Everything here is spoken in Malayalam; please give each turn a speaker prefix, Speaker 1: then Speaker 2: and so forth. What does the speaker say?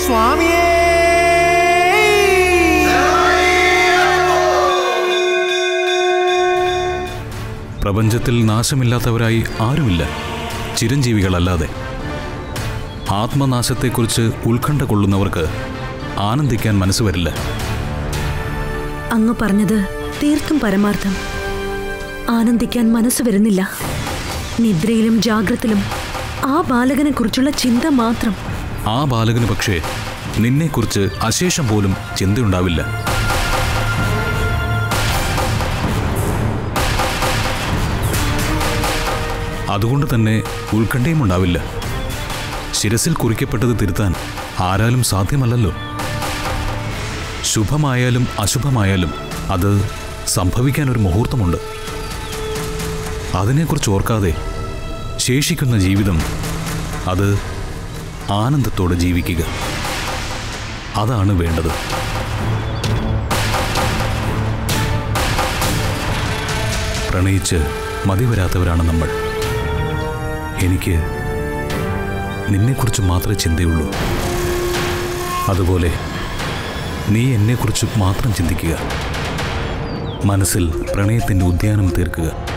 Speaker 1: സ്വാമിയേ
Speaker 2: പ്രപഞ്ചത്തിൽ നാശമില്ലാത്തവരായി ആരുമില്ല ചിരഞ്ജീവികളല്ലാതെ ആത്മനാശത്തെക്കുറിച്ച് ഉത്കണ്ഠ കൊള്ളുന്നവർക്ക് ആനന്ദിക്കാൻ മനസ്സ് വരില്ല
Speaker 3: അങ്ങ് പറഞ്ഞത് തീർത്തും പരമാർത്ഥം ആനന്ദിക്കാൻ മനസ്സ് വരുന്നില്ല നിദ്രയിലും ജാഗ്രത്തിലും ആ ബാലകനെ കുറിച്ചുള്ള ചിന്ത മാത്രം
Speaker 2: ആ ബാലകന് പക്ഷേ നിന്നെക്കുറിച്ച് അശേഷം പോലും ചിന്തയുണ്ടാവില്ല അതുകൊണ്ട് തന്നെ ഉത്കണ്ഠയും ഉണ്ടാവില്ല ശിരസിൽ കുറിക്കപ്പെട്ടത് തിരുത്താൻ ആരാലും സാധ്യമല്ലല്ലോ ശുഭമായാലും അശുഭമായാലും അത് സംഭവിക്കാൻ ഒരു മുഹൂർത്തമുണ്ട് അതിനെക്കുറിച്ച് ഓർക്കാതെ ശേഷിക്കുന്ന ജീവിതം അത് ആനന്ദത്തോടെ ജീവിക്കുക അതാണ് വേണ്ടത് പ്രണയിച്ച് മതിവരാത്തവരാണ് നമ്മൾ എനിക്ക് നിന്നെക്കുറിച്ച് മാത്രമേ ചിന്തയുള്ളൂ അതുപോലെ നീ എന്നെക്കുറിച്ച് മാത്രം ചിന്തിക്കുക മനസ്സിൽ പ്രണയത്തിൻ്റെ ഉദ്യാനം തീർക്കുക